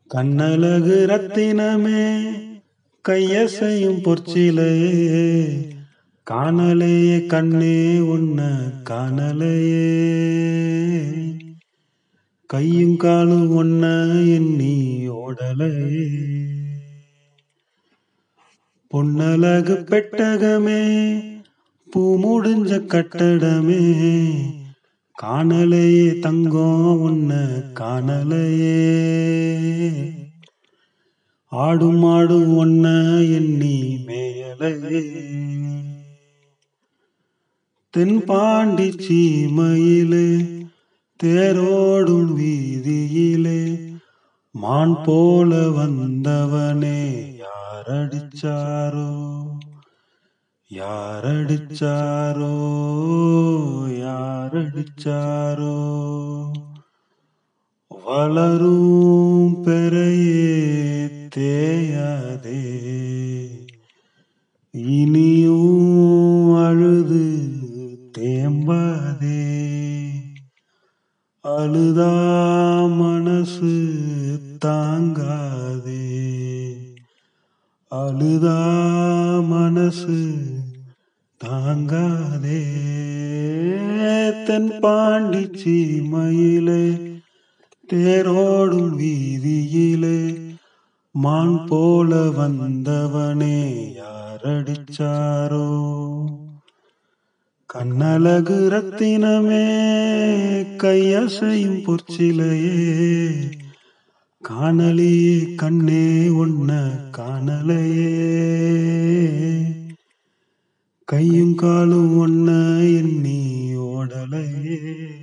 கண்ணழகு ரத்தினமே கையசையும் பொற்சிலையே காணலையே கண்ணே உன்ன காணலையே கையும் காலும் ஒன்ன எண்ணி ஓடலையே பொன்னழகு பெட்டகமே பூ முடிஞ்ச கட்டடமே காணலையே தங்கம் உன்ன காணலையே ஆடும் ஆடும் ஒன்ன எண்ணி மேயலையே தென்பாண்டி சீமையிலே தேரோடும் வீதியிலே மான் போல வந்தவனே யாரடிச்சாரோ யாரடிச்சாரோ யாரடிச்சாரோ வளரும் பெறையே தேயாதே இனியும் அழுது தேம்பாதே அழுதா மனசு தாங்காதே அழுதா மனசு தாங்காதே தென்பாண்டி சீமையிலே தேரோடும் வீதியிலே மான் போல வந்தவனே யாரடிச்சாரோ கண்ணழகு ரத்தினமே கையசையும் பொற்சிலையே காணலியே கண்ணே உன்ன காணலையே கையும் காலும் ஒன்ன எண்ணி ஓடலையே